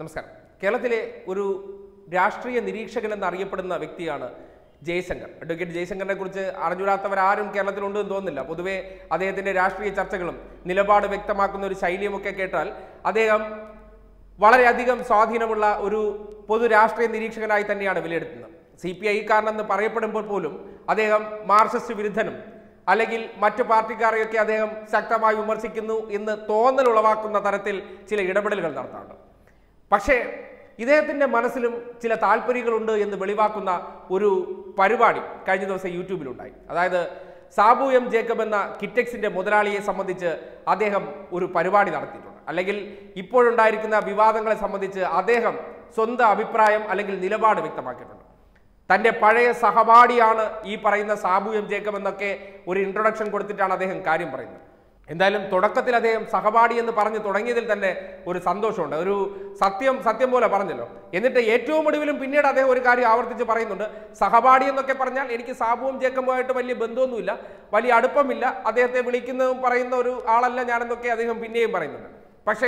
നമസ്കാരം കേരളത്തിലെ ഒരു രാഷ്ട്രീയ നിരീക്ഷകൻ എന്നറിയപ്പെടുന്ന വ്യക്തിയാണ് ജയശങ്കർ അഡ്വക്കേറ്റ് ജയശങ്കറിനെ കുറിച്ച് അറിഞ്ഞൂടാത്തവരാരും കേരളത്തിലുണ്ട് എന്ന് തോന്നുന്നില്ല പൊതുവെ അദ്ദേഹത്തിന്റെ രാഷ്ട്രീയ ചർച്ചകളും നിലപാട് വ്യക്തമാക്കുന്ന ഒരു ശൈലിയുമൊക്കെ കേട്ടാൽ അദ്ദേഹം വളരെയധികം സ്വാധീനമുള്ള ഒരു പൊതു രാഷ്ട്രീയ നിരീക്ഷകനായി തന്നെയാണ് വിലയിരുത്തുന്നത് സി പി ഐക്കാരനെന്ന് പറയപ്പെടുമ്പോൾ പോലും അദ്ദേഹം മാർക്സിസ്റ്റ് വിരുദ്ധനും അല്ലെങ്കിൽ മറ്റു പാർട്ടിക്കാരെയൊക്കെ അദ്ദേഹം ശക്തമായി വിമർശിക്കുന്നു എന്ന് തോന്നൽ ഉളവാക്കുന്ന തരത്തിൽ ചില ഇടപെടലുകൾ നടത്താറുണ്ട് പക്ഷേ ഇദ്ദേഹത്തിന്റെ മനസ്സിലും ചില താല്പര്യങ്ങളുണ്ട് എന്ന് വെളിവാക്കുന്ന ഒരു പരിപാടി കഴിഞ്ഞ ദിവസം യൂട്യൂബിലുണ്ടായി അതായത് സാബു എം ജേക്കബ് എന്ന കിറ്റക്സിന്റെ മുതലാളിയെ സംബന്ധിച്ച് അദ്ദേഹം ഒരു പരിപാടി നടത്തിയിട്ടുണ്ട് അല്ലെങ്കിൽ ഇപ്പോഴുണ്ടായിരിക്കുന്ന വിവാദങ്ങളെ സംബന്ധിച്ച് അദ്ദേഹം സ്വന്തം അഭിപ്രായം അല്ലെങ്കിൽ നിലപാട് വ്യക്തമാക്കിയിട്ടുണ്ട് തന്റെ പഴയ സഹപാഠിയാണ് ഈ പറയുന്ന സാബു എം ജേക്കബ് എന്നൊക്കെ ഒരു ഇൻട്രൊഡക്ഷൻ കൊടുത്തിട്ടാണ് അദ്ദേഹം കാര്യം പറയുന്നത് എന്തായാലും തുടക്കത്തിൽ അദ്ദേഹം സഹപാഠി എന്ന് പറഞ്ഞു തുടങ്ങിയതിൽ തന്നെ ഒരു സന്തോഷമുണ്ട് ഒരു സത്യം സത്യം പോലെ പറഞ്ഞല്ലോ എന്നിട്ട് ഏറ്റവും ഒടുവിലും പിന്നീട് അദ്ദേഹം ഒരു കാര്യം ആവർത്തിച്ച് പറയുന്നുണ്ട് സഹപാഠി എന്നൊക്കെ പറഞ്ഞാൽ എനിക്ക് സാബുവും ജേക്കബുമായിട്ട് വലിയ ബന്ധമൊന്നുമില്ല വലിയ അടുപ്പമില്ല അദ്ദേഹത്തെ വിളിക്കുന്നതും പറയുന്ന ഒരു ആളല്ല ഞാനെന്നൊക്കെ അദ്ദേഹം പിന്നെയും പറയുന്നുണ്ട് പക്ഷേ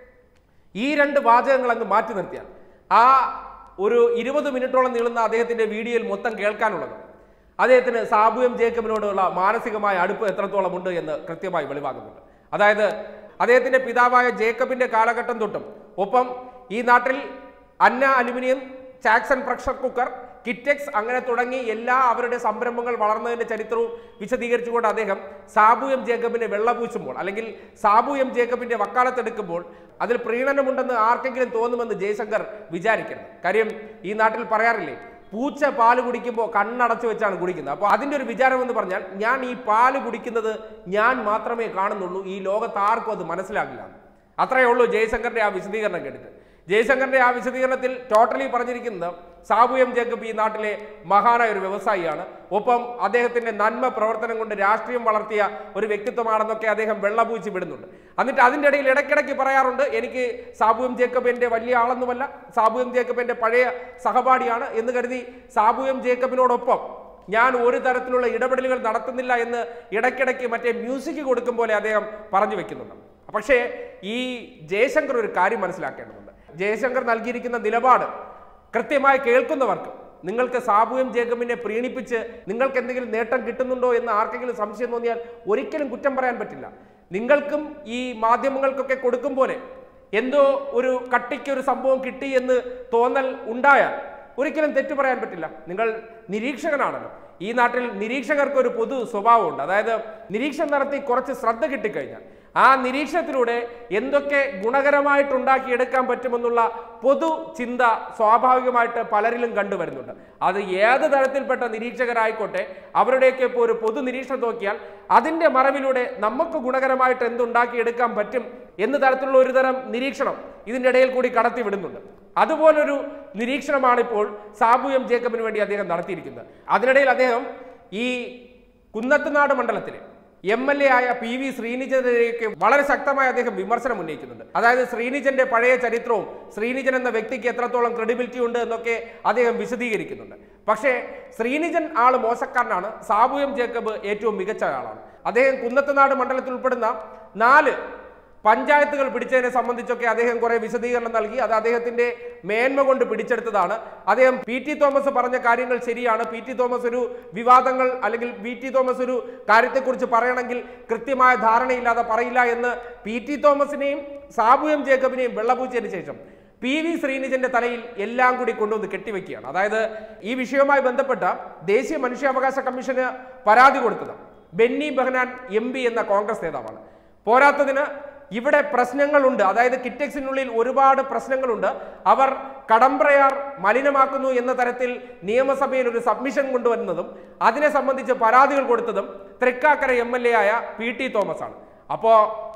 ഈ രണ്ട് വാചകങ്ങൾ അങ്ങ് മാറ്റി നിർത്തിയാൽ ആ ഒരു ഇരുപത് മിനിറ്റോളം നീളുന്ന അദ്ദേഹത്തിന്റെ വീഡിയോയിൽ മൊത്തം കേൾക്കാനുള്ളത് അദ്ദേഹത്തിന് സാബു എം ജേക്കബിനോടുള്ള മാനസികമായ അടുപ്പ് എത്രത്തോളം ഉണ്ട് എന്ന് കൃത്യമായി വെളിവാകുന്നുണ്ട് അതായത് അദ്ദേഹത്തിന്റെ പിതാവായ ജേക്കബിന്റെ കാലഘട്ടം തൊട്ടും ഒപ്പം ഈ നാട്ടിൽ Anna aluminium Chackson pressure cooker Kitex അങ്ങനെ തുടങ്ങി എല്ലാ അവരുടെ സംരംഭങ്ങൾ വളർന്നതിന്റെ ചരിത്രവും വിശദീകരിച്ചുകൊണ്ട് അദ്ദേഹം സാബു എം ജേക്കബിനെ വെള്ളപൂശുമ്പോൾ അല്ലെങ്കിൽ സാബു എം ജേക്കബിന്റെ വക്കാലത്തെടുക്കുമ്പോൾ അതിൽ പ്രീണനമുണ്ടെന്ന് ആർക്കെങ്കിലും തോന്നുമെന്ന് ജയശങ്കർ വിചാരിക്കണം കാര്യം ഈ നാട്ടിൽ പറയാറില്ലേ പൂച്ച പാല് കുടിക്കുമ്പോൾ കണ്ണടച്ചു വെച്ചാണ് കുടിക്കുന്നത് അപ്പോൾ അതിൻ്റെ ഒരു വിചാരം എന്ന് പറഞ്ഞാൽ ഞാൻ ഈ പാല് കുടിക്കുന്നത് ഞാൻ മാത്രമേ കാണുന്നുള്ളൂ ഈ ലോകത്ത് ആർക്കും അത് മനസ്സിലാകില്ല അത്രയേ ഉള്ളൂ ജയശങ്കറിന്റെ ആ വിശദീകരണം കേട്ടിട്ട് ജയശങ്കറിന്റെ ആ വിശദീകരണത്തിൽ ടോട്ടലി പറഞ്ഞിരിക്കുന്നത് സാബു എം ജേക്കബ് ഈ നാട്ടിലെ മഹാനായ ഒരു വ്യവസായിയാണ് ഒപ്പം അദ്ദേഹത്തിന്റെ നന്മ പ്രവർത്തനം കൊണ്ട് രാഷ്ട്രീയം വളർത്തിയ ഒരു വ്യക്തിത്വമാണെന്നൊക്കെ അദ്ദേഹം വെള്ളപൂച്ചി വിടുന്നുണ്ട് എന്നിട്ട് അതിൻ്റെ ഇടയിൽ ഇടയ്ക്കിടയ്ക്ക് പറയാറുണ്ട് എനിക്ക് സാബു എം ജേക്കബ് എൻ്റെ വലിയ ആളൊന്നുമല്ല സാബു എം ജേക്കബ് എൻ്റെ പഴയ സഹപാഠിയാണ് എന്ന് കരുതി സാബു എം ജേക്കബിനോടൊപ്പം ഞാൻ ഒരു തരത്തിലുള്ള ഇടപെടലുകൾ നടത്തുന്നില്ല എന്ന് ഇടയ്ക്കിടയ്ക്ക് മറ്റേ മ്യൂസിക് കൊടുക്കും പോലെ അദ്ദേഹം പറഞ്ഞു വെക്കുന്നുണ്ട് പക്ഷേ ഈ ജയശങ്കർ ഒരു കാര്യം മനസ്സിലാക്കേണ്ടതുണ്ട് ജയശങ്കർ നൽകിയിരിക്കുന്ന നിലപാട് കൃത്യമായി കേൾക്കുന്നവർക്ക് നിങ്ങൾക്ക് സാബു എം ജേക്കബിനെ പ്രീണിപ്പിച്ച് നിങ്ങൾക്ക് എന്തെങ്കിലും നേട്ടം കിട്ടുന്നുണ്ടോ എന്ന് ആർക്കെങ്കിലും സംശയം തോന്നിയാൽ ഒരിക്കലും കുറ്റം പറയാൻ പറ്റില്ല നിങ്ങൾക്കും ഈ മാധ്യമങ്ങൾക്കൊക്കെ കൊടുക്കും പോലെ എന്തോ ഒരു കട്ടിക്ക് ഒരു സംഭവം കിട്ടി എന്ന് തോന്നൽ ഉണ്ടായാൽ ഒരിക്കലും തെറ്റു പറയാൻ പറ്റില്ല നിങ്ങൾ നിരീക്ഷകനാണല്ലോ ഈ നാട്ടിൽ നിരീക്ഷകർക്ക് ഒരു പൊതു സ്വഭാവമുണ്ട് അതായത് നിരീക്ഷണം നടത്തി കുറച്ച് ശ്രദ്ധ കിട്ടിക്കഴിഞ്ഞാൽ ആ നിരീക്ഷണത്തിലൂടെ എന്തൊക്കെ ഗുണകരമായിട്ടുണ്ടാക്കിയെടുക്കാൻ പറ്റുമെന്നുള്ള പൊതു ചിന്ത സ്വാഭാവികമായിട്ട് പലരിലും കണ്ടുവരുന്നുണ്ട് അത് ഏത് തരത്തിൽപ്പെട്ട നിരീക്ഷകരായിക്കോട്ടെ അവരുടെയൊക്കെ ഇപ്പോൾ ഒരു പൊതു നിരീക്ഷണം നോക്കിയാൽ അതിൻ്റെ മറവിലൂടെ നമുക്ക് ഗുണകരമായിട്ട് എന്തുണ്ടാക്കിയെടുക്കാൻ പറ്റും എന്ന തരത്തിലുള്ള ഒരു തരം നിരീക്ഷണം ഇതിൻ്റെ ഇടയിൽ കൂടി കടത്തി വിടുന്നുണ്ട് അതുപോലൊരു നിരീക്ഷണമാണ് ഇപ്പോൾ സാബു എം ജേക്കബിന് വേണ്ടി അദ്ദേഹം നടത്തിയിരിക്കുന്നത് അതിനിടയിൽ അദ്ദേഹം ഈ കുന്നത്തുനാട് മണ്ഡലത്തിലെ എം എൽ എ ആയ പി വി ശ്രീനിജനെതിരെയൊക്കെ വളരെ ശക്തമായി അദ്ദേഹം വിമർശനം ഉന്നയിക്കുന്നുണ്ട് അതായത് ശ്രീനിജന്റെ പഴയ ചരിത്രവും ശ്രീനിജൻ എന്ന വ്യക്തിക്ക് എത്രത്തോളം ക്രെഡിബിലിറ്റി ഉണ്ട് എന്നൊക്കെ അദ്ദേഹം വിശദീകരിക്കുന്നുണ്ട് പക്ഷേ ശ്രീനിജൻ ആള് മോശക്കാരനാണ് സാബു എം ജേക്കബ് ഏറ്റവും മികച്ച ആളാണ് അദ്ദേഹം കുന്നത്തുനാട് മണ്ഡലത്തിൽ ഉൾപ്പെടുന്ന നാല് പഞ്ചായത്തുകൾ പിടിച്ചതിനെ സംബന്ധിച്ചൊക്കെ അദ്ദേഹം കുറെ വിശദീകരണം നൽകി അത് അദ്ദേഹത്തിന്റെ മേന്മ കൊണ്ട് പിടിച്ചെടുത്തതാണ് അദ്ദേഹം പി ടി തോമസ് പറഞ്ഞ കാര്യങ്ങൾ ശരിയാണ് പി ടി തോമസ് ഒരു വിവാദങ്ങൾ അല്ലെങ്കിൽ പി ടി തോമസ് ഒരു കാര്യത്തെക്കുറിച്ച് പറയണമെങ്കിൽ കൃത്യമായ ധാരണയില്ലാതെ പറയില്ല എന്ന് പി ടി തോമസിനെയും സാബു എം ജേക്കബിനെയും വെള്ളപൂച്ചതിന് ശേഷം പി വി ശ്രീനിജന്റെ തലയിൽ എല്ലാം കൂടി കൊണ്ടുവന്ന് കെട്ടിവെക്കുകയാണ് അതായത് ഈ വിഷയവുമായി ബന്ധപ്പെട്ട ദേശീയ മനുഷ്യാവകാശ കമ്മീഷന് പരാതി കൊടുത്തത് ബെന്നി ബെഹനാൻ എം പി എന്ന കോൺഗ്രസ് നേതാവാണ് പോരാത്തതിന് ഇവിടെ പ്രശ്നങ്ങളുണ്ട് അതായത് കിറ്റക്സിനുള്ളിൽ ഒരുപാട് പ്രശ്നങ്ങളുണ്ട് അവർ കടമ്പ്രയാർ മലിനമാക്കുന്നു എന്ന തരത്തിൽ നിയമസഭയിൽ ഒരു സബ്മിഷൻ കൊണ്ടുവരുന്നതും അതിനെ സംബന്ധിച്ച് പരാതികൾ കൊടുത്തതും തൃക്കാക്കര എം എൽ എ ആയ പി ടി തോമസ് ആണ് അപ്പോ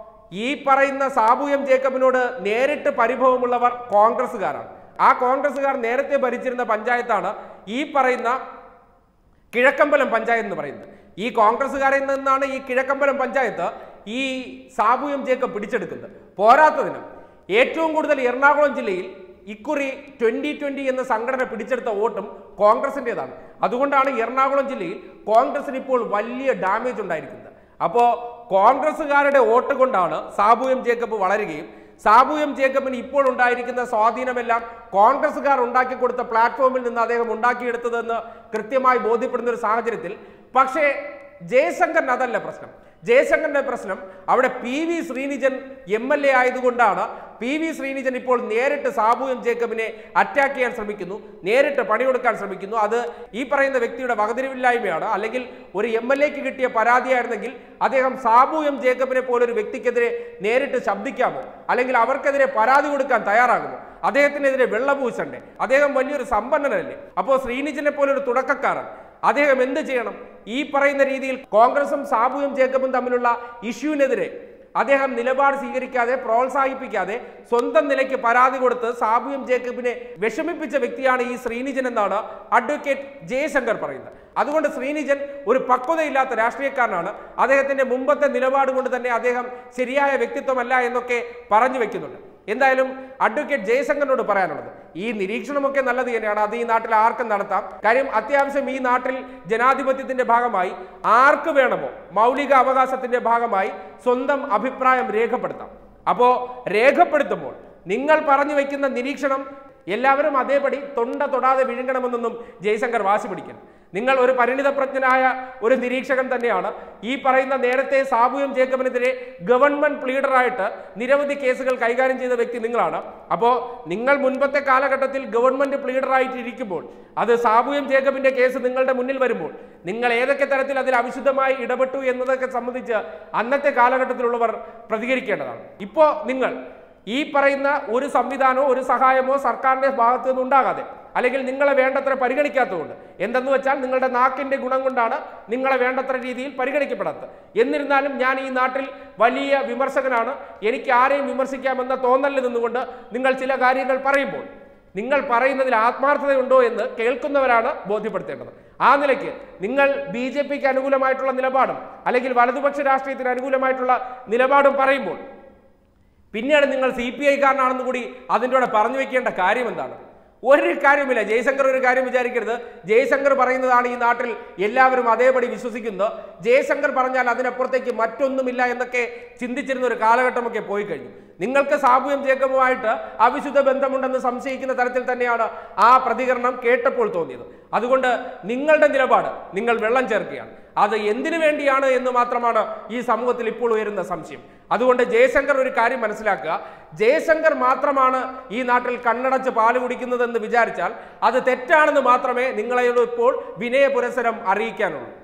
ഈ പറയുന്ന സാബു എം ജേക്കബിനോട് നേരിട്ട് പരിഭവമുള്ളവർ കോൺഗ്രസ്സുകാരാണ് ആ കോൺഗ്രസ്സുകാർ നേരത്തെ ഭരിച്ചിരുന്ന പഞ്ചായത്താണ് ഈ പറയുന്ന കിഴക്കമ്പലം പഞ്ചായത്ത് എന്ന് പറയുന്നത് ഈ കോൺഗ്രസ്സുകാരിൽ നിന്നാണ് ഈ കിഴക്കമ്പലം പഞ്ചായത്ത് ഈ സാബു എം ജേക്കബ് പിടിച്ചെടുക്കുന്നത് പോരാത്തതിന് ഏറ്റവും കൂടുതൽ എറണാകുളം ജില്ലയിൽ ഇക്കുറി ട്വന്റി ട്വന്റി എന്ന സംഘടന പിടിച്ചെടുത്ത വോട്ടും കോൺഗ്രസിൻ്റെതാണ് അതുകൊണ്ടാണ് എറണാകുളം ജില്ലയിൽ കോൺഗ്രസിന് ഇപ്പോൾ വലിയ ഡാമേജ് ഉണ്ടായിരിക്കുന്നത് അപ്പോൾ കോൺഗ്രസ്സുകാരുടെ വോട്ട് കൊണ്ടാണ് സാബു എം ജേക്കബ് വളരുകയും സാബു എം ജേക്കബിന് ഇപ്പോൾ ഉണ്ടായിരിക്കുന്ന സ്വാധീനമെല്ലാം കോൺഗ്രസ്സുകാർ ഉണ്ടാക്കി കൊടുത്ത പ്ലാറ്റ്ഫോമിൽ നിന്ന് അദ്ദേഹം ഉണ്ടാക്കിയെടുത്തതെന്ന് കൃത്യമായി ബോധ്യപ്പെടുന്ന ഒരു സാഹചര്യത്തിൽ പക്ഷേ ജയശങ്കറിന് അതല്ല പ്രശ്നം ജയശങ്കറിന്റെ പ്രശ്നം അവിടെ P V Sreenijan M L A ആയതുകൊണ്ടാണ് പി വി ശ്രീനിജൻ ഇപ്പോൾ നേരിട്ട് സാബു എം ജേക്കബിനെ അറ്റാക്ക് ചെയ്യാൻ ശ്രമിക്കുന്നു നേരിട്ട് പണിയെടുക്കാൻ ശ്രമിക്കുന്നു അത് ഈ പറയുന്ന വ്യക്തിയുടെ വകതിരിവില്ലായ്മയാണ് അല്ലെങ്കിൽ ഒരു എം എൽ എക്ക് കിട്ടിയ പരാതിയായിരുന്നെങ്കിൽ അദ്ദേഹം സാബു എം ജേക്കബിനെ പോലൊരു വ്യക്തിക്കെതിരെ നേരിട്ട് ശബ്ദിക്കാമോ അല്ലെങ്കിൽ അവർക്കെതിരെ പരാതി കൊടുക്കാൻ തയ്യാറാകുമോ അദ്ദേഹത്തിനെതിരെ വെള്ളപൂശണ്ടേ അദ്ദേഹം വലിയൊരു സമ്പന്നനല്ലേ അപ്പോൾ ശ്രീനിജനെ പോലെ ഒരു തുടക്കക്കാരൻ അദ്ദേഹം എന്ത് ചെയ്യണം ഈ പറയുന്ന രീതിയിൽ കോൺഗ്രസും സാബുവും ജേക്കബും തമ്മിലുള്ള ഇഷ്യൂവിനെതിരെ അദ്ദേഹം നിലപാട് സ്വീകരിക്കാതെ പ്രോത്സാഹിപ്പിക്കാതെ സ്വന്തം നിലയ്ക്ക് പരാതി കൊടുത്ത് സാബുവും ജേക്കബിനെ വിഷമിപ്പിച്ച വ്യക്തിയാണ് ഈ ശ്രീനിജൻ എന്നാണ് അഡ്വക്കേറ്റ് ജയശങ്കർ പറയുന്നത് അതുകൊണ്ട് ശ്രീനിജൻ ഒരു പക്വതയില്ലാത്ത രാഷ്ട്രീയക്കാരനാണ് അദ്ദേഹത്തിന്റെ മുമ്പത്തെ നിലപാട് കൊണ്ട് തന്നെ അദ്ദേഹം ശരിയായ വ്യക്തിത്വമല്ല എന്നൊക്കെ പറഞ്ഞു വെക്കുന്നുണ്ട് എന്തായാലും അഡ്വക്കേറ്റ് ജയശങ്കറിനോട് പറയാനുള്ളത് ഈ നിരീക്ഷണമൊക്കെ നല്ലത് തന്നെയാണ് അത് ഈ നാട്ടിൽ ആർക്കും നടത്താം കാര്യം അത്യാവശ്യം ഈ നാട്ടിൽ ജനാധിപത്യത്തിന്റെ ഭാഗമായി ആർക്ക് വേണമോ മൗലിക അവകാശത്തിന്റെ ഭാഗമായി സ്വന്തം അഭിപ്രായം രേഖപ്പെടുത്താം അപ്പോ രേഖപ്പെടുത്തുമ്പോൾ നിങ്ങൾ പറഞ്ഞു വയ്ക്കുന്ന നിരീക്ഷണം എല്ലാവരും അതേപടി തൊണ്ട തൊടാതെ വിഴുങ്ങണമെന്നൊന്നും ജയശങ്കർ വാശി പിടിക്കണം നിങ്ങൾ ഒരു പരിണിതപ്രജ്ഞനായ ഒരു നിരീക്ഷകൻ തന്നെയാണ് ഈ പറയുന്ന നേരത്തെ സാബുയും ജേക്കബിനെതിരെ ഗവൺമെന്റ് പ്ലീഡറായിട്ട് നിരവധി കേസുകൾ കൈകാര്യം ചെയ്ത വ്യക്തി നിങ്ങളാണ് അപ്പോൾ നിങ്ങൾ മുൻപത്തെ കാലഘട്ടത്തിൽ ഗവൺമെന്റ് പ്ലീഡറായിട്ട് ഇരിക്കുമ്പോൾ അത് സാബുയും ജേക്കബിന്റെ കേസ് നിങ്ങളുടെ മുന്നിൽ വരുമ്പോൾ നിങ്ങൾ ഏതൊക്കെ തരത്തിൽ അതിൽ അവിശുദ്ധമായി ഇടപെട്ടു എന്നതൊക്കെ സംബന്ധിച്ച് അന്നത്തെ കാലഘട്ടത്തിലുള്ളവർ പ്രതികരിക്കേണ്ടതാണ് ഇപ്പോൾ നിങ്ങൾ ഈ പറയുന്ന ഒരു സംവിധാനമോ ഒരു സഹായമോ സർക്കാരിന്റെ ഭാഗത്തു നിന്ന് ഉണ്ടാകാതെ അല്ലെങ്കിൽ നിങ്ങളെ വേണ്ടത്ര പരിഗണിക്കാത്തതുകൊണ്ട് എന്തെന്ന് വെച്ചാൽ നിങ്ങളുടെ നാക്കിന്റെ ഗുണം കൊണ്ടാണ് നിങ്ങളെ വേണ്ടത്ര രീതിയിൽ പരിഗണിക്കപ്പെടാത്തത് എന്നിരുന്നാലും ഞാൻ ഈ നാട്ടിൽ വലിയ വിമർശകനാണ് എനിക്ക് ആരെയും വിമർശിക്കാമെന്ന തോന്നലിൽ നിന്നുകൊണ്ട് നിങ്ങൾ ചില കാര്യങ്ങൾ പറയുമ്പോൾ നിങ്ങൾ പറയുന്നതിൽ ആത്മാർത്ഥതയുണ്ടോ എന്ന് കേൾക്കുന്നവരാണ് ബോധ്യപ്പെടുത്തേണ്ടത് ആ നിലയ്ക്ക് നിങ്ങൾ ബി ജെ പിക്ക് അനുകൂലമായിട്ടുള്ള നിലപാടും അല്ലെങ്കിൽ വലതുപക്ഷ രാഷ്ട്രീയത്തിന് അനുകൂലമായിട്ടുള്ള നിലപാടും പറയുമ്പോൾ പിന്നീട് നിങ്ങൾ സി പി ഐക്കാരനാണെന്ന് കൂടി അതിൻ്റെ കൂടെ പറഞ്ഞു വെക്കേണ്ട കാര്യം എന്താണ് ഒരു കാര്യമില്ല ജയശങ്കർ ഒരു കാര്യം വിചാരിക്കരുത് ജയശങ്കർ പറയുന്നതാണ് ഈ നാട്ടിൽ എല്ലാവരും അതേപടി വിശ്വസിക്കുന്നത് ജയശങ്കർ പറഞ്ഞാൽ അതിനപ്പുറത്തേക്ക് മറ്റൊന്നുമില്ല എന്നൊക്കെ ചിന്തിച്ചിരുന്ന ഒരു കാലഘട്ടമൊക്കെ പോയി കഴിഞ്ഞു നിങ്ങൾക്ക് സാബുവും ജേക്കബുമായിട്ട് അവിശുദ്ധ ബന്ധമുണ്ടെന്ന് സംശയിക്കുന്ന തരത്തിൽ തന്നെയാണ് ആ പ്രതികരണം കേട്ടപ്പോൾ തോന്നിയത് അതുകൊണ്ട് നിങ്ങളുടെ നിലപാട് നിങ്ങൾ വെള്ളം ചേർക്കുകയാണ് അത് എന്തിനു വേണ്ടിയാണ് എന്ന് മാത്രമാണ് ഈ സമൂഹത്തിൽ ഇപ്പോൾ ഉയരുന്ന സംശയം അതുകൊണ്ട് ജയശങ്കർ ഒരു കാര്യം മനസ്സിലാക്കുക ജയശങ്കർ മാത്രമാണ് ഈ നാട്ടിൽ കണ്ണടച്ച് പാല് കുടിക്കുന്നതെന്ന് വിചാരിച്ചാൽ അത് തെറ്റാണെന്ന് മാത്രമേ നിങ്ങളെ ഇപ്പോൾ വിനയ പുരസരം അറിയിക്കാനുള്ളൂ